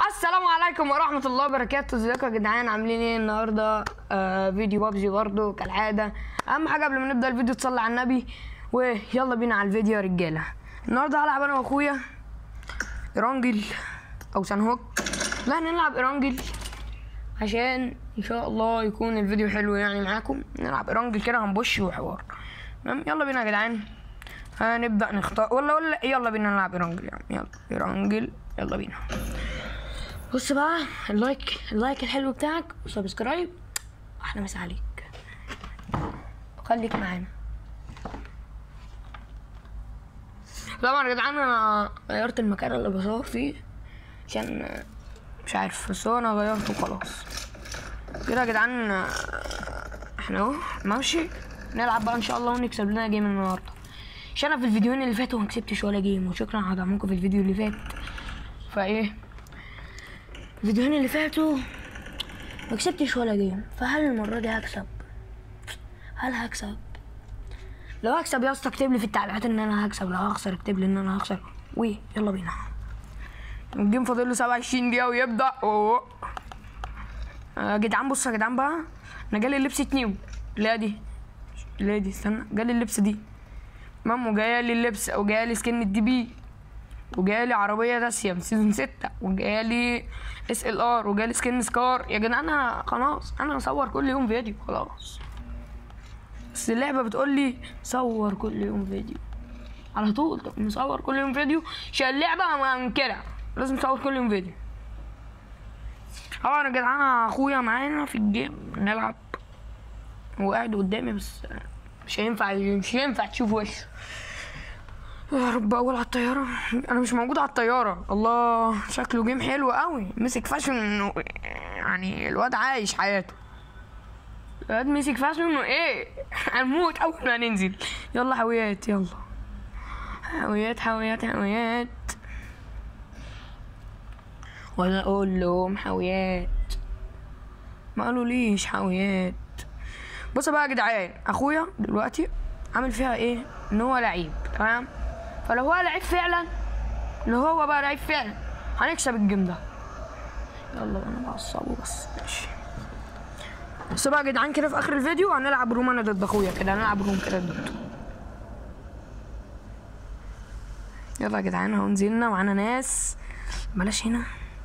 السلام عليكم ورحمة الله وبركاته ازيكم يا جدعان عاملين ايه النهاردة آه فيديو بابجي برضه كالعادة أهم حاجة قبل ما نبدأ الفيديو تصلي على النبي ويلا بينا على الفيديو يا رجالة النهاردة هلعب أنا وأخويا إيرانجل أو سانهوك لا هنلعب إيرانجل عشان إن شاء الله يكون الفيديو حلو يعني معاكم نلعب إيرانجل كده هنبش وحوار تمام يلا بينا يا جدعان هنبدأ نختار ولا ولا يلا بينا نلعب إيرانجل يعني يلا إيرانجل يلا بينا بص بقى اللايك اللايك الحلو بتاعك وسبسكرايب احلى مسا عليك خليك معانا طبعا يا جدعان انا غيرت المكان اللي بصور فيه عشان مش عارف بس هو انا غيرته خلاص كده يا جدعان احنا اهو ماشي نلعب بقى ان شاء الله ونكسب لنا جيم النهارده عشان انا في الفيديوهين اللي فاتوا ما كسبتش ولا جيم وشكرا على دعمكم في الفيديو اللي فات فايه الفيديوهين اللي فاتوا ما كسبتش ولا جيم فهل المرة دي هكسب؟ هل هكسب؟ لو هكسب يا اسطى اكتب لي في التعليقات ان انا هكسب لو هخسر اكتب لي ان انا هخسر وي يلا بينا الجيم فاضل له 27 دقيقة ويبدأ أوه. يا جدعان بصوا يا جدعان بقى انا جالي اللبس نيو اللي هي دي اللي هي دي استنى جالي اللبس دي تمام وجايه لي اللبس وجايه لي سكن الدي بي وجالي عربية داسية من سيزون ستة وجالي اس ال ار وجالي سكن سكار يا جدعان انا خلاص انا هصور كل يوم فيديو خلاص بس اللعبة بتقول لي صور كل يوم فيديو على طول طب نصور كل يوم فيديو عشان اللعبة منكرة لازم نصور كل يوم فيديو طبعا يا جدعان اخويا معانا في الجيم نلعب هو قاعد قدامي بس مش هينفع مش هينفع تشوف وشه يا رب اول على الطياره انا مش موجود على الطياره الله شكله جيم حلو قوي مسك فاشن يعني الواد عايش حياته الواد مسك فاشن انه ايه هنموت اول ما ننزل يلا حاويات يلا حاويات حاويات حاويات ولا اقول لهم حاويات ما قالوا ليش حاويات بصوا بقى يا جدعان اخويا دلوقتي عامل فيها ايه ان هو لعيب تمام فلو هو لعيب فعلا لو هو بقى لعيب فعلا هنكسب الجيم ده يلا انا بعصبه بس ماشي بس بقى يا جدعان كده في اخر الفيديو هنلعب روم انا ضد اخويا كده هنلعب روم كده ضده يلا يا جدعان اهو نزلنا معانا ناس بلاش هنا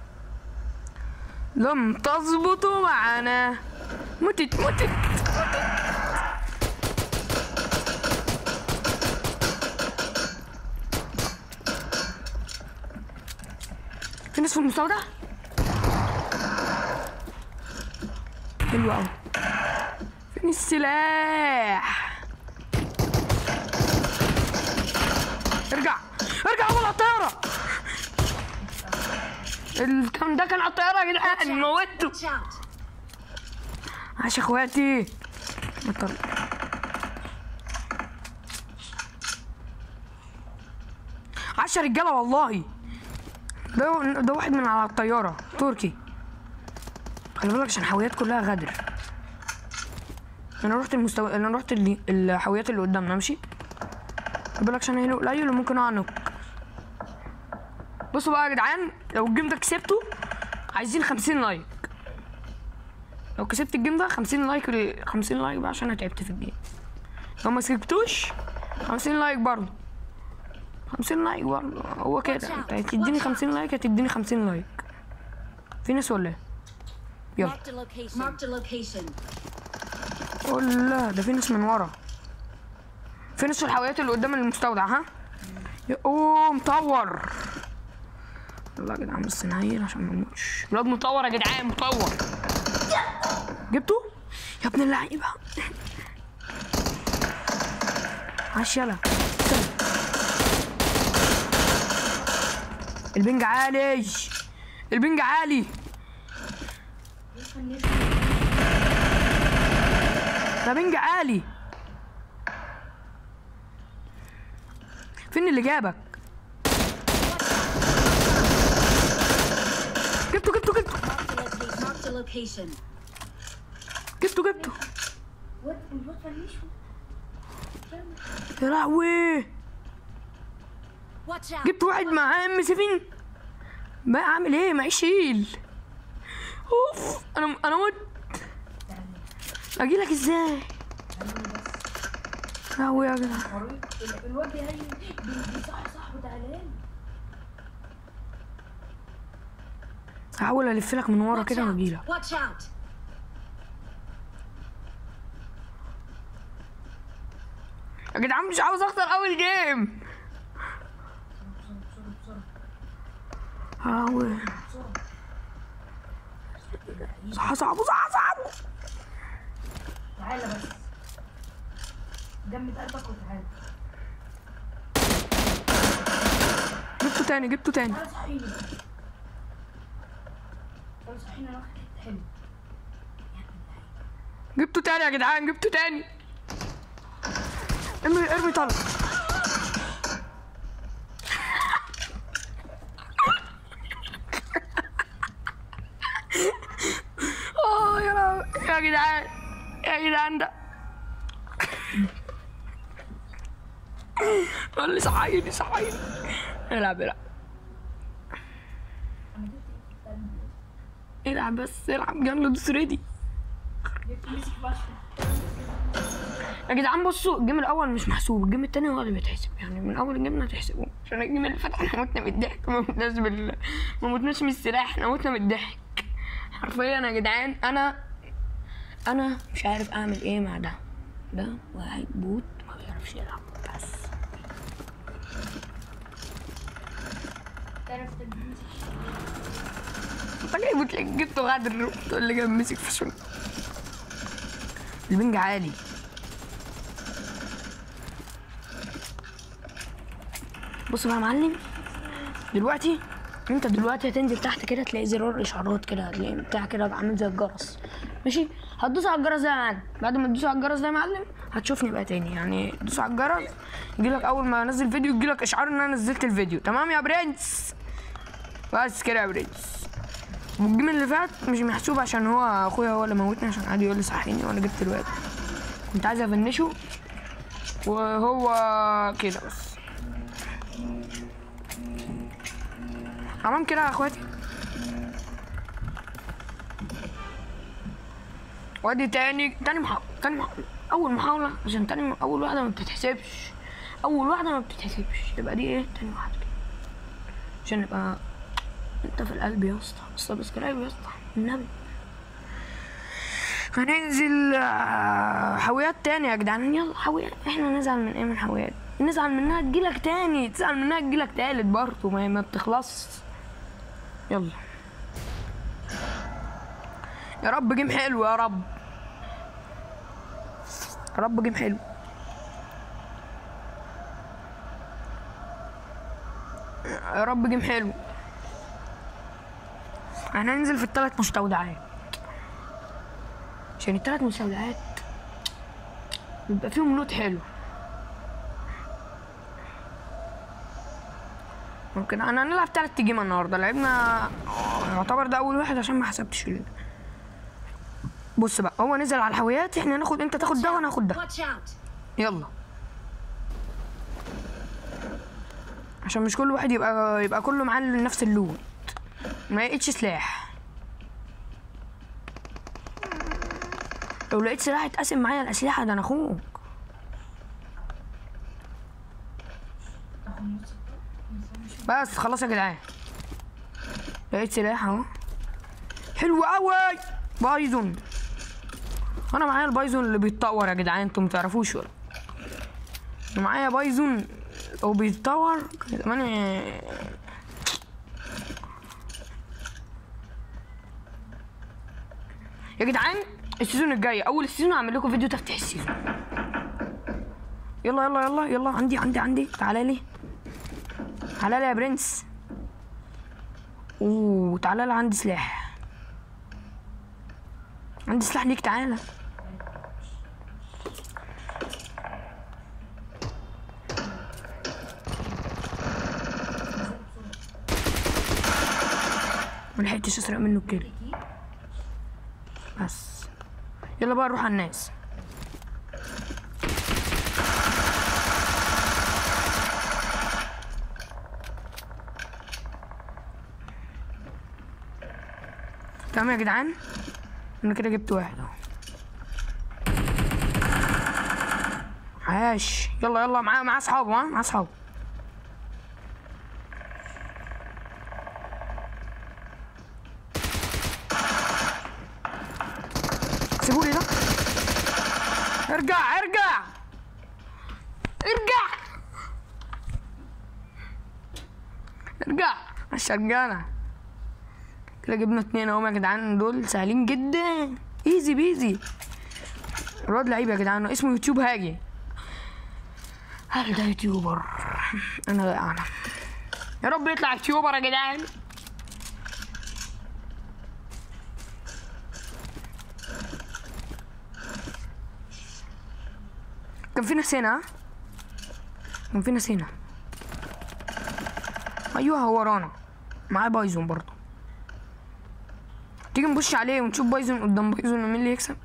لم تظبطوا معانا متت متت في ناس في المستودع حلو قوي فين السلاح ارجع ارجع اول على الطياره الكلام ده كان على الطياره يا جدعان موته عاش اخواتي بطل عاش يا رجاله والله ده ده واحد من على الطيارة تركي خلي بالك عشان الحاويات كلها غدر انا رحت المستو... انا رحت اللي... الحاويات اللي قدامنا ماشي خلي بالك عشان هنا قليل وممكن اعنق بصوا بقى يا جدعان لو الجيم ده كسبته عايزين 50 لايك لو كسبت الجيم ده 50 لايك 50 لايك بقى عشان انا تعبت في الجيم لو ما كسبتوش 50 لايك برضه 50 لايك برضه هو كده انت هتديني 50 لايك هتديني 50 لايك في ناس ولا ايه؟ يلا Marked a location. Marked a location. ولا ده في ناس من ورا في ناس في الحاويات اللي قدام المستودع ها يا- اوه مطور يلا يا جدعان بس نهيل عشان ما نموتش الواد مطور يا جدعان مطور جبته يا ابن اللعيبه عاش يلا استنى. البنج عالي البنج عالي ده بنج عالي فين اللي جابك جبته جبته جبته Marked a location. جبته جبته يا لهوي Watch out. جبت واحد معاه ام 7 بقى اعمل ايه ما يشيل اوف انا انا مت اجي لك ازاي قوي يا جدع طريق ال- الواد هي بيصحي صاحبه تعالى هحاول الف لك من ورا Watch كده واجي out. لك Watch out. يا جدعان مش عاوز اخسر اول جيم هحاول صح صعب صح صعب تعالى بس جمد قلبك وتعالى جبته تاني جبته تاني تعالى صحيني تعالى صحيني انا واخد حته حلوه جبته تاني يا جدعان جبته تاني ارمي ارمي طلق اه يا لهوي. يا جدعان يا جدعان ده قال لي صحيني صحيني العب العب العب بس العب يلا دوس ريدي مسك فشخ يا جدعان بصوا الجيم الاول مش محسوب الجيم التاني هو اللي بيتحسب يعني من اول الجيم هتحسبوه عشان الجيم اللي فات احنا موتنا من الضحك ما موتناش بال ما موتناش من السلاح احنا موتنا من الضحك حرفيا يا جدعان انا انا مش عارف اعمل ايه مع ده ده واحد بوت ما بيعرفش يلعب بس تعرف تمسك انت جاي بوت لك جبته غدر تقول لي جاي مسك في شنو البنج عالي بص بقى يا معلم دلوقتي انت دلوقتي هتنزل تحت كده تلاقي زرار اشعارات كده هتلاقي بتاع كده عامل زي الجرس ماشي هتدوس على الجرس ده يا معلم بعد ما تدوس على الجرس ده يا معلم هتشوفني بقى تاني يعني دوس على الجرس يجيلك اول ما انزل فيديو يجيلك اشعار ان انا نزلت الفيديو تمام يا برنس بس كده يا برنس والجيم اللي فات مش محسوب عشان هو اخويا هو اللي موتني عشان قعد يقول لي صحيني وانا جبت الواد كنت عايز افنشه وهو كده بس تمام كده يا اخواتي وادي تاني تاني محاولة تاني محاولة أول محاولة عشان تاني أول واحدة ما بتتحسبش أول واحدة ما بتتحسبش تبقى دي إيه تاني واحدة كده عشان نبقى أنت في القلب يا اسطى سبسكرايب يا اسطى النبي هننزل آه، حاويات تاني يا جدعان يلا حاويات احنا نزعل من ايه من حاويات نزعل منها تجيلك تاني تزعل منها تجيلك تالت برضه ما ما بتخلصش يلا يا رب جيم حلو يا رب يا رب جيم حلو يا رب جيم حلو احنا هننزل في الثلاث مستودعات عشان الثلاث مستودعات بيبقى فيهم لوت حلو ممكن انا هنلعب تلات جيم النهارده لعبنا يعتبر ده اول واحد عشان ما حسبتش ال... بص بقى هو نزل على الحاويات احنا هناخد انت تاخد ده وانا هاخد ده Watch out! يلا عشان مش كل واحد يبقى يبقى كله معاه نفس اللون ما لقيتش سلاح لو لقيت سلاح اتقسم معايا الاسلحه ده انا اخوك بس خلاص يا جدعان لقيت سلاح اهو حلو قوي بايزون انا معايا البايزون اللي بيتطور يا جدعان انتوا متعرفوش ولا أنا معايا بايزون او بيتطور كمان يا جدعان السيزون الجاي اول السيزون هعمل لكم فيديو تفتح السيزون يلا يلا يلا يلا عندي عندي عندي تعالى لي تعالى لي يا برنس اوه تعالى لي عندي سلاح عندي سلاح ليك تعالى ملحقتش اسرق منه الكيل بس يلا بقى نروح على الناس تمام يا جدعان انا كده جبت واحد اهو عاش يلا يلا معاه معاه اصحابه ها معاه اصحابه سيبولي ده ارجع ارجع ارجع ارجع الشجانة كده جبنا اتنين اهو يا جدعان دول سهلين جدا ايزي بيزي الواد لعيب يا جدعان اسمه يوتيوب هاجي هل ده يوتيوبر انا لا اعلم يا رب يطلع يوتيوبر يا جدعان كان في ناس هنا ها؟ كان في ناس هنا ايوه هو ورانا معاه بايزون برضه تيجي نبص عليه ونشوف بايزون قدام بايزون مين اللي يكسب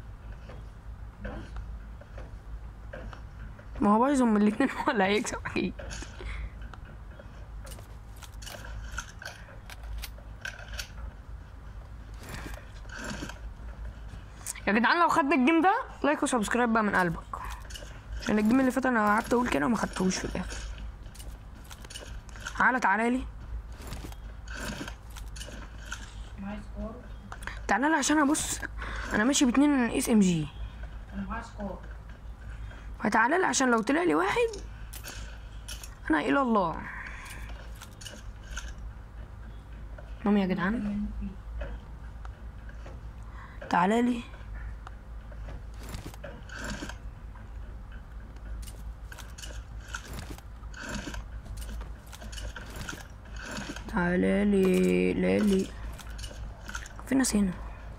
ما هو بايزون من الاتنين هو اللي هيكسب اكيد يا جدعان لو خدنا الجيم ده لايك وسبسكرايب بقى من قلبك عشان الجيم اللي فات انا قعدت اقول كده وما خدتهوش في الاخر تعالى تعالى لي معايا سكور تعالى لي عشان ابص انا ماشي باتنين اس ام جي انا معايا سكور فتعالى لي عشان لو طلع لي واحد انا الى الله مام يا جدعان تعالى لي تعالى لي لالي في ناس هنا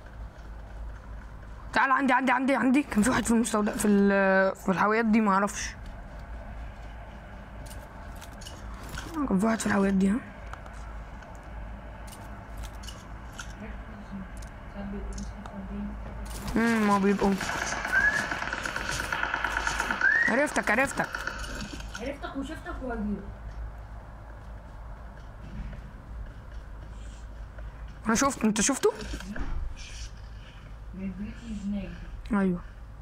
تعال عندي عندي عندي عندي كان في واحد في المستودع في ال- في الحاويات دي ما اعرفش كان في واحد في الحاويات دي ها امم ما بيبقوا عرفتك عرفتك عرفتك وشفتك وهجيبك انا شفت انت شفته من بيوتي هناك ايوه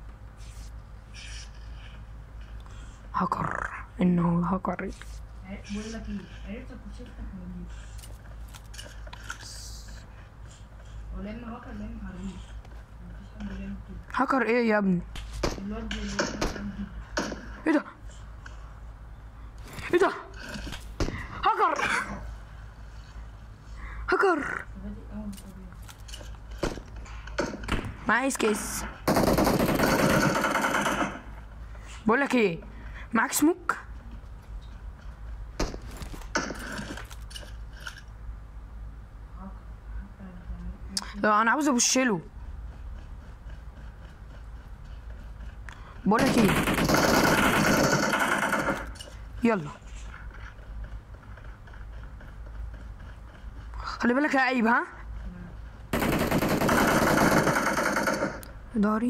هكر انه هكر بقول لك ايه عرفتك وشفتك وهجيبك ولا اما هاكر لا اما هرميك مفيش حد بيعمل كده هكر ايه يا ابني الواد اللي ايه ده ايه ده هكر هكر بادئ اول طبيعي معايا كيس بقول لك ايه معاك سموك لا انا عاوز ابشله بقول لك ايه يلا خلي بالك يا عيب ها داري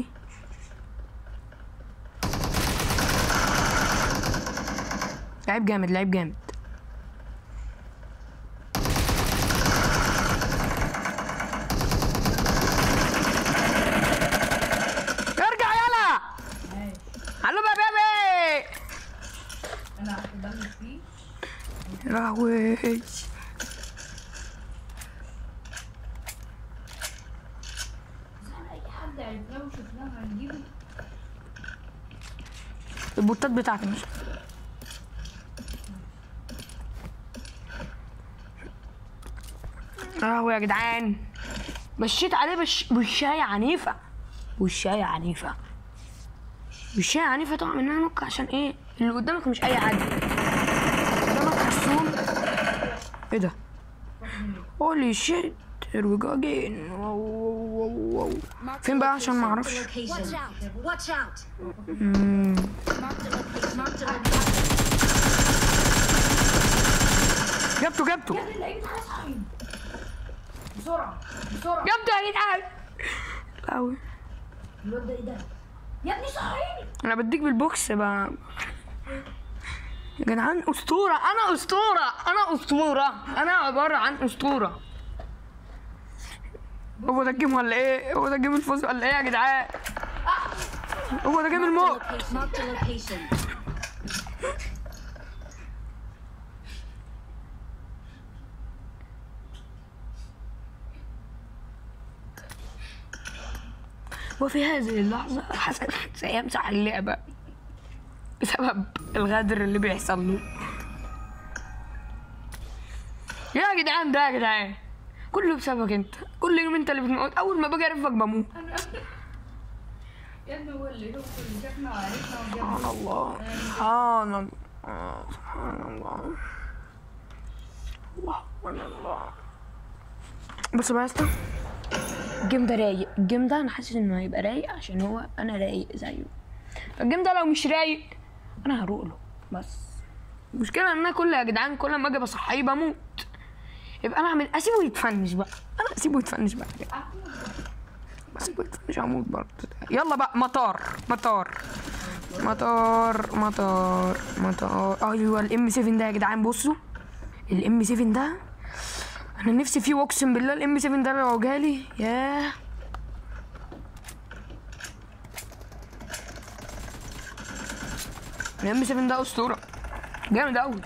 لعيب جامد لعيب جامد ارجع يلا ماشي علو بقى بيبي انا هتدمج فيه يا لهوي بس احنا اي حد عرفناه وشفناه هنجيبه البوتات بتاعتي مش اهو يا جدعان مشيت عليه بش... بشاية عنيفة بشاية عنيفة بشاية عنيفة طبعا منها نك عشان ايه اللي قدامك مش اي حد قدامك حسون ايه ده هولي شيت here we go again واو واو واو واو. فين بقى عشان ما اعرفش Location. Watch out. Watch out. مم. Mark the location. Mark the location. جبته جبته يا ابني اللعيب بتاعي صاحي بسرعه بسرعه جبته يا جدعان قوي الواد ده ايه ده يا ابني صحيني انا بديك بالبوكس بقى يا جدعان اسطوره انا اسطوره انا اسطوره انا عباره عن اسطوره هو ده الجيم ولا ايه هو ده الجيم الفوز ولا ايه يا جدعان هو ده جيم الموت Marked a location. وفي هذه اللحظة حسن سيمسح اللعبة بسبب الغدر اللي بيحصل له يا جدعان ده يا جدعان كله بسببك انت كل يوم انت اللي بتموت اول ما باجي اعرفك بموت يا ابني هو اللي هو اللي شافنا وعرفنا وجاب سبحان الله سبحان الله سبحان الله الله سبحان الله بص بقى يا اسطى الجيم ده رايق الجيم ده انا حاسس انه هيبقى رايق عشان هو انا رايق زيه الجيم ده لو مش رايق انا هروق له بس المشكله ان انا كل يا جدعان كل ما اجي بصحيه بموت يبقى انا اعمل اسيبه يتفنش بقى انا اسيبه يتفنش بقى يا جدعان. اسيبه يتفنش هموت برضه يلا بقى مطار مطار مطار مطار مطار ايوه الام 7 ده يا جدعان بصوا الام 7 ده انا نفسي فيه واقسم بالله الام 7 ده لو جالي ياه الام 7 ده اسطوره جامد قوي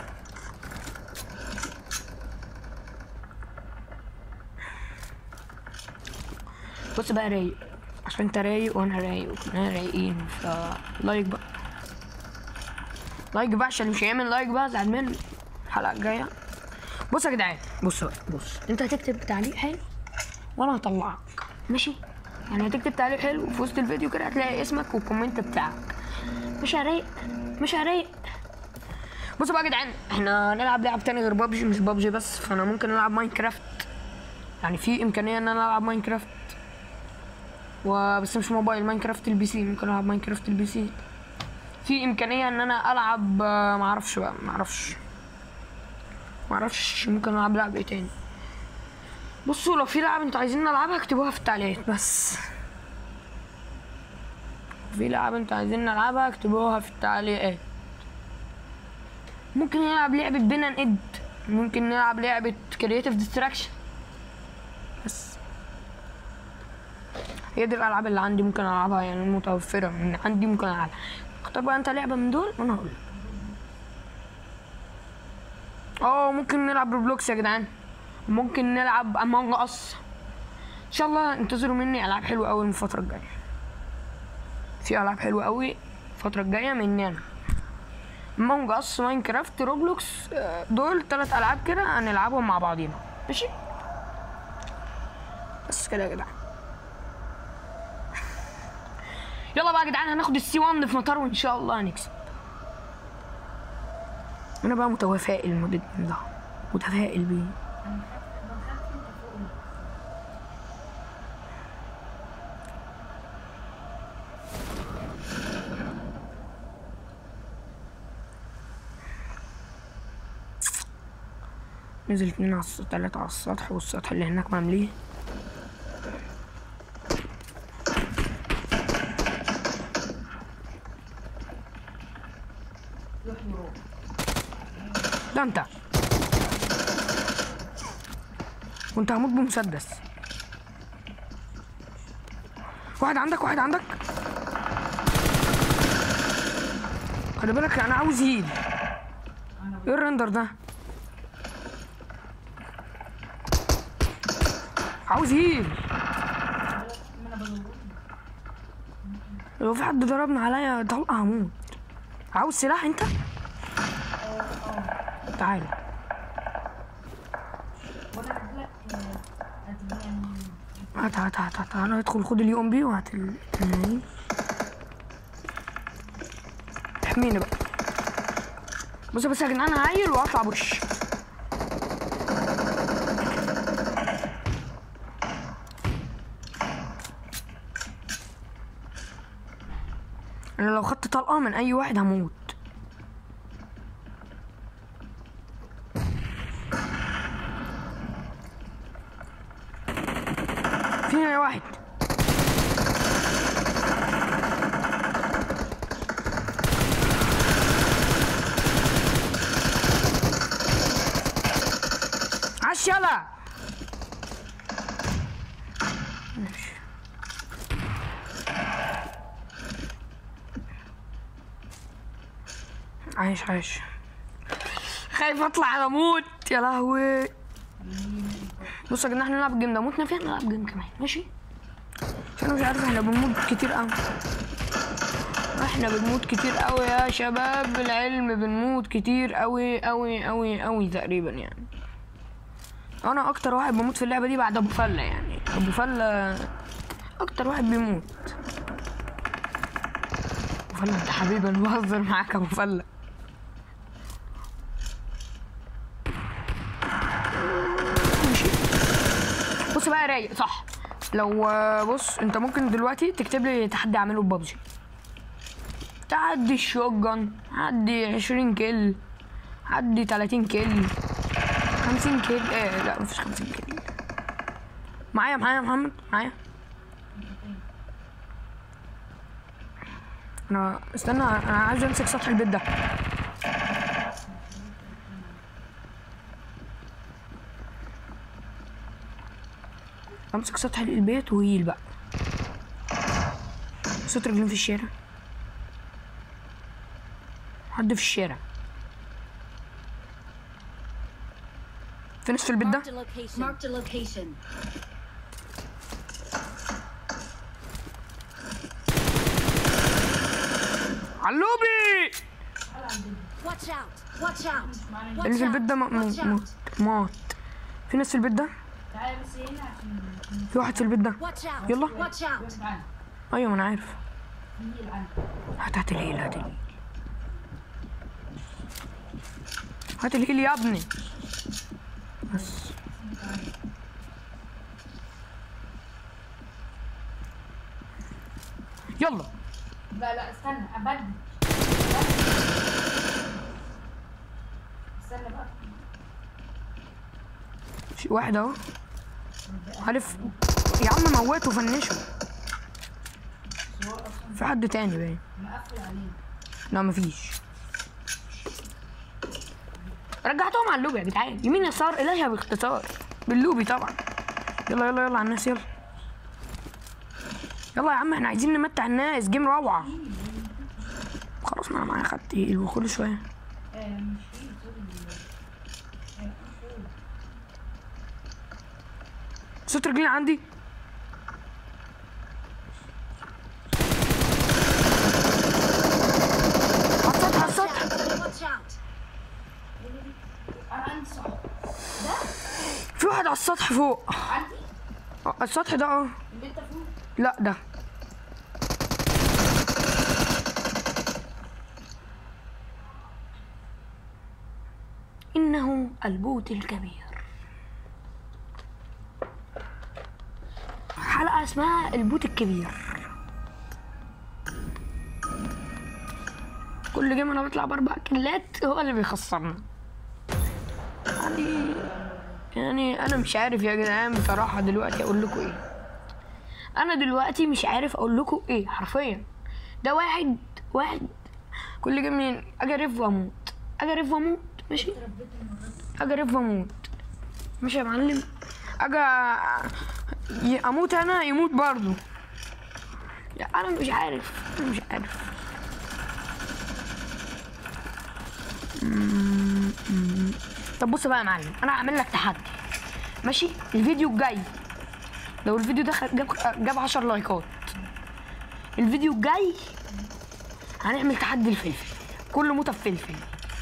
بص بقى رايق عشان انت رايق وانا رايق وكلنا رايقين ف لايك بقى لايك بقى عشان مش هيعمل لايك بقى زعل مني الحلقه الجايه بص يا جدعان بص بقى بص انت هتكتب تعليق حلو وانا هطلعك ماشي يعني هتكتب تعليق حلو في وسط الفيديو كده هتلاقي اسمك والكومنت بتاعك مش هرايق مش هرايق بصوا بقى يا جدعان احنا هنلعب لعب تاني غير بابجي مش بابجي بس فانا ممكن العب ماينكرافت يعني في امكانيه ان انا العب ماينكرافت وبس مش موبايل ماينكرافت البي سي ممكن العب ماينكرافت البي سي في امكانيه ان انا العب آه، معرفش بقى معرفش معرفش ممكن العب لعب ايه تاني بصوا لو في لعب انتوا عايزين نلعبها اكتبوها في التعليقات بس في لعب انتوا عايزين نلعبها اكتبوها في التعليقات ممكن نلعب لعبة بين ان اد ممكن نلعب لعبة كرييتيف ديستراكشن بس هي دي الالعاب اللي عندي ممكن العبها يعني متوفرة من عندي ممكن العبها اختار بقى انت لعبة من دول وانا هقول اه ممكن نلعب روبلوكس يا جدعان ممكن نلعب امونج اس ان شاء الله انتظروا مني العاب حلوه قوي الفتره الجايه في العاب حلوه قوي الفتره الجايه مني انا امونج اس ماينكرافت روبلوكس آه، دول ثلاث العاب كده هنلعبهم مع بعضينا ماشي بس كده يا جدعان يلا بقى يا جدعان هناخد السي 1 في مطار وان شاء الله هنكسب انا بقى متفائل المدد ده متفائل بيه نزل اتنين على السطح تلاتة على السطح والسطح اللي هناك ممليه ده انت وانت هموت بمسدس واحد عندك واحد عندك خلي بالك انا عاوز هيل ايه الرندر ده عاوز هيل لو في حد ضربنا عليا طلقه هموت عاوز سلاح انت تعالى وانا هديلك هتديني هات هات هات هات تعالى ادخل خد اليوم بي وهات ال- التنين احميني بقى بص بس يا جدعان انا هعيل واطلع بوش انا لو خدت طلقه من اي واحد هموت في هنا واحد عش يلا ماشي عايش عايش خايف اطلع على موت يا لهوي بصوا يا جماعه احنا نلعب الجيم ده موتنا فيها نلعب جيم كمان ماشي عشان انا مش عارف احنا بنموت كتير قوي احنا بنموت كتير قوي يا شباب العلم بنموت كتير قوي قوي قوي قوي تقريبا يعني انا اكتر واحد بموت في اللعبه دي بعد ابو فله يعني ابو فله اكتر واحد بيموت ابو فله انت حبيبي انا بهزر معاك يا ابو فله ماشي بص بقى يا رايق صح لو آه، بص انت ممكن دلوقتي تكتب لي تحدي اعمله ببجي تعدي الشوتجن عدي 20 كيل عدي 30 كيل 50 كيل ايه لا مفيش 50 كيل معايا معايا يا محمد معايا انا استنى انا عايز امسك سطح البيت ده امسك سطح البيت وهيل بقى صوت رجلين في الشارع حد في الشارع في ناس في البيت ده Marked a location. Marked a location. علوبي Watch out. Watch out. Watch اللي في البيت ده out. م- Watch م- out. موت موت في ناس في البيت ده تعالى بس هنا عشان في واحد في البيت ده Watch out. يلا. Watch out. يوسف عنه ايوه ما انا عارف في العنه هات هات الهيل هات الهيل هات الهيل يا ابني بس يلا لا لا استنى ابدل استنى بقى في واحد اهو عارف يا عم موته وفنشه بس هو اصلا في حد تاني باين مقفل علينا لا مفيش رجعتهم على اللوبي يا جدعان يمين يسار اليها باختصار باللوبي طبعا يلا يلا يلا على الناس يلا يلا يا عم احنا عايزين نمتع الناس جيم روعة خلاص ما انا معايا خدت ايه وكل شوية آه، مش في سوري آه، فوق. صوت رجلين عندي على السطح على السطح Watch out. انا عندي صح في واحد على السطح فوق عندي آه، السطح ده اه اللي انت فوق لا ده إنه البوت الكبير حلقة اسمها البوت الكبير كل جيم انا بطلع باربع كيلات هو اللي بيخسرنا يعني يعني انا مش عارف يا جدعان بصراحة دلوقتي اقول لكم ايه انا دلوقتي مش عارف اقول لكم ايه حرفيا ده واحد واحد كل جيم اجي ارف واموت اجي ارف واموت ماشي اجي ارف واموت ماشي يا معلم اجي ي- اموت انا يموت برضه لا انا مش عارف انا مش عارف مم، مم. طب بص بقى يا معلم انا هعمل لك تحدي ماشي الفيديو الجاي لو الفيديو ده خ- جاب جاب 10 لايكات الفيديو الجاي هنعمل تحدي الفلفل كل موتة بفلفل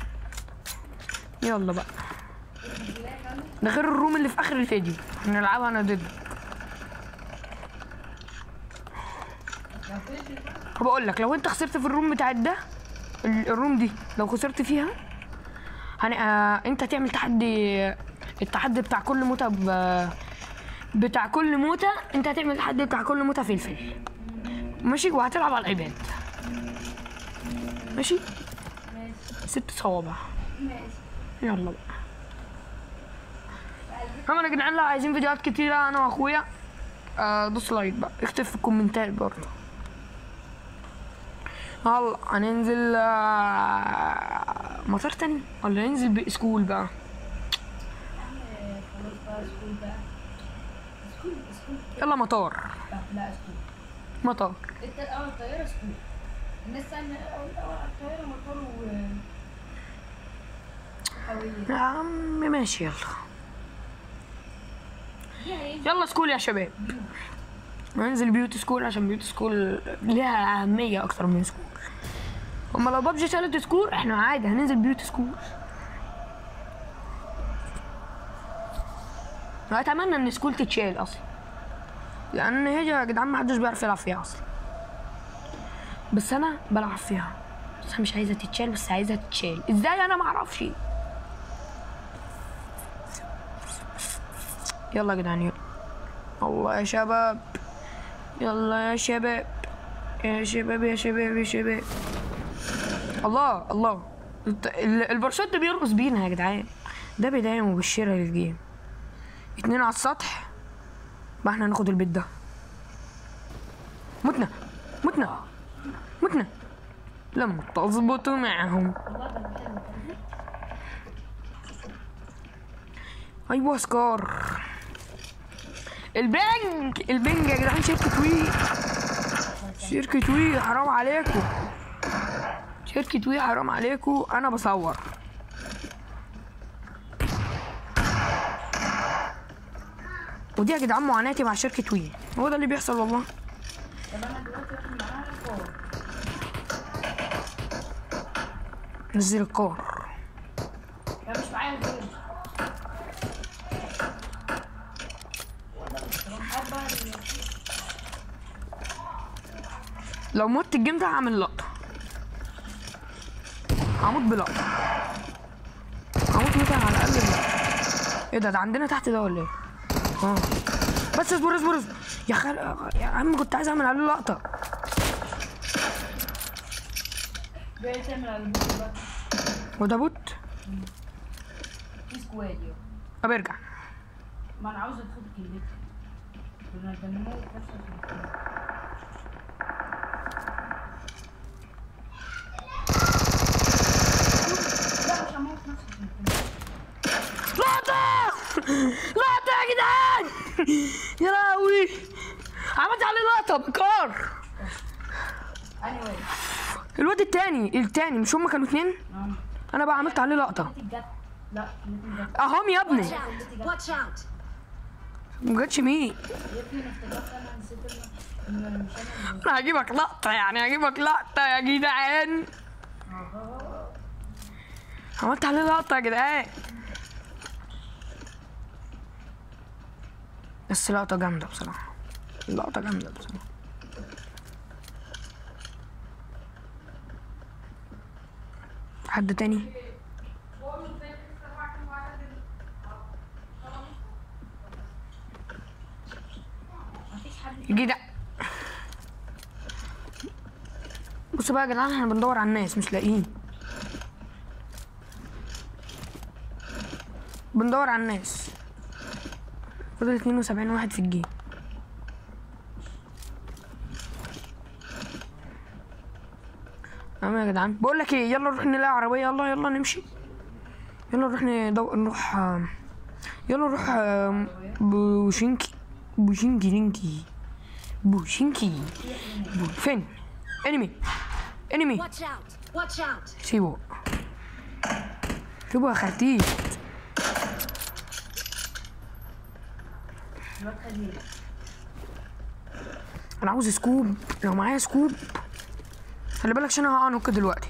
يلا بقى ده غير الروم اللي في اخر الفيديو هنلعبها انا ضد بقول لك لو انت خسرت في الروم بتاعت ده ال- الروم دي لو خسرت فيها هن... آه... انت تعمل تحدي التحدي بتاع كل موتة ب... بتاع كل موتة انت هتعمل التحدي بتاع كل موتة فلفل ماشي وهتلعب على العباد ماشي ست صوابع يلا بقى كمان يا جدعان لو عايزين فيديوهات كتيرة انا واخويا آه دوس لايك بقى اكتب في الكومنتات برضه يلا هننزل آه، مطار تاني ولا ننزل بسكول بقى خلاص بقى سكول بقى سكول سكول يلا مطار لا لا سكول مطار انت الاول الطياره سكول الناس ثانيه الاول الاول على الطياره مطار و حاوية يا عم ماشي يلا دي هي يلا سكول يا شباب ننزل بيوت سكول عشان بيوت سكول ليها أهمية أكتر من سكول أما لو بابجي شالت سكول احنا عادي هننزل بيوت سكول أتمنى إن سكول تتشال أصلا لأن هي يا جدعان محدش بيعرف يلعب فيها أصلا بس أنا بلعب فيها بس أنا مش عايزة تتشال بس عايزة تتشال إزاي أنا معرفش يلا يا جدعان يلا الله يا شباب يلا يا شباب يا شباب يا شباب يا شباب الله الله الت- ال- الباراشوت بيرقص بينا يا جدعان ده بداية مبشرة للجيم اتنين على السطح بقى احنا هناخد البيت ده متنا متنا متنا لما تظبطوا معهم ايوه سكار البنك البنك يا جدعان شركة وي شركة وي حرام عليكم شركة وي حرام عليكم انا بصور ودي يا جدعان معاناتي مع شركة وي هو ده اللي بيحصل والله طب انا دلوقتي واحد معاها الفور نزل الكار لا مش معايا غير لو مت الجيم ده هعمل لقطة هموت بلقطة هموت مثلا على الأقل بلقطة ايه ده ده عندنا تحت ده ولا ايه؟ اه بس اصبر اصبر اصبر يا خال يا عم كنت عايز اعمل عليه لقطة جاي تعمل على البوت بقى وده بوت في سكواد يو طب ارجع ما انا عاوز ادخل كلمتي كنا بنموت نفسه لا مش هموت نفسي في الكلمة. لقطة لقطة يا جدعان يا لهوي عملت عليه لقطة بكار anyway الواد التاني التاني مش هما كانوا اتنين نعم انا بقى عملت عليه لقطة كلمتي جت لا كلمتي جت اهم يا ابني Watch out! Watch out! مجتش مين يا ابني انا افتكرت انا نسيت ان إن مش انا اللي- انا هجيبك لقطة يعني هجيبك لقطة يا جدعان عملت عليه لقطة يا جدعان بس لقطة جامدة بصراحة لقطة جامدة بصراحة حد تاني جدع بصوا بقى يا جدعان احنا بندور على الناس مش لاقيين بندور على الناس فضل 72 واحد في الجيم تمام يا جدعان بقول لك ايه يلا نروح نلاقي عربيه يلا يلا نمشي يلا نروح ندو... نروح آه، يلا نروح آه، بوشينكي بوشينكي لينكي بوشينكي بو... فين انمي انمي Watch out! Watch out! سيبه سيبه يا خرتيت الواد خليل انا عاوز سكوب لو معايا سكوب خلي بالك عشان انا هعنق دلوقتي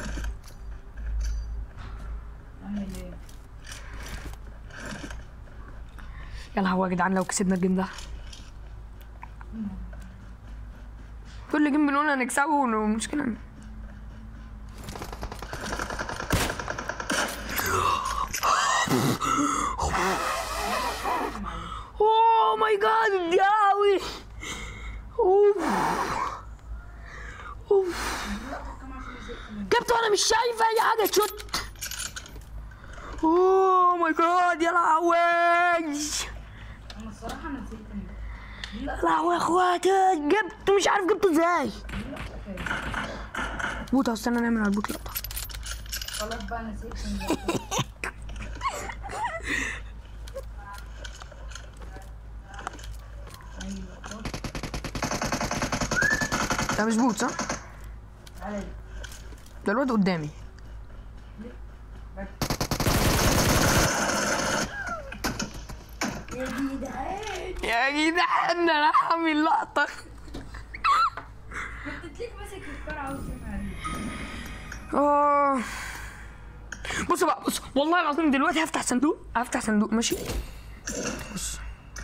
اعمل ايه يلا هو يا جدعان لو كسبنا الجيم ده كل جيم بنقول هنكسبه والمشكلة اوه ماي جاد يا قوي اوف اوف جبت وانا مش شايف اي حاجه تشوت اوه ماي جاد يا لهوي انا الصراحه انا نسيت إن- يا لهوي يا اخواتي جبت مش عارف جبته ازاي بوت استنى نعمل على البوت لقطه خلاص بقى نسيت إن- اي لقطات ده مش بوت صح؟ تعالى لي. ده الواد قدامي يا جدعان يا جدعان انا هعمل لقطة كنت تليك ماسك الفرع وسامع اه بص بقى بص والله العظيم دلوقتي هفتح صندوق هفتح صندوق ماشي بص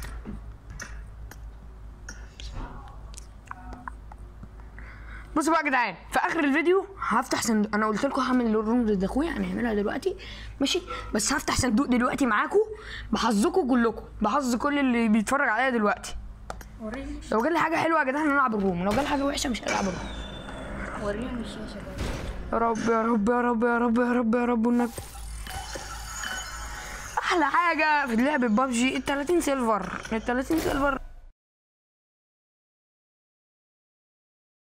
بص بقى يا جدعان في اخر الفيديو هفتح صندوق انا قلت لكم هعمل الروم ضد اخويا هنعملها دلوقتي ماشي بس هفتح صندوق دلوقتي معاكم بحظكم كلكم بحظ كل اللي بيتفرج عليا دلوقتي وريني لو جالي حاجه حلوه يا جدعان هنلعب الروم لو جالي حاجه وحشه مش هنلعب الروم وريني الشاشه بقى يا رب يا رب يا رب يا رب يا رب يا رب والنبي احلى حاجه في لعبه بابجي ال 30 سيلفر ال 30 سيلفر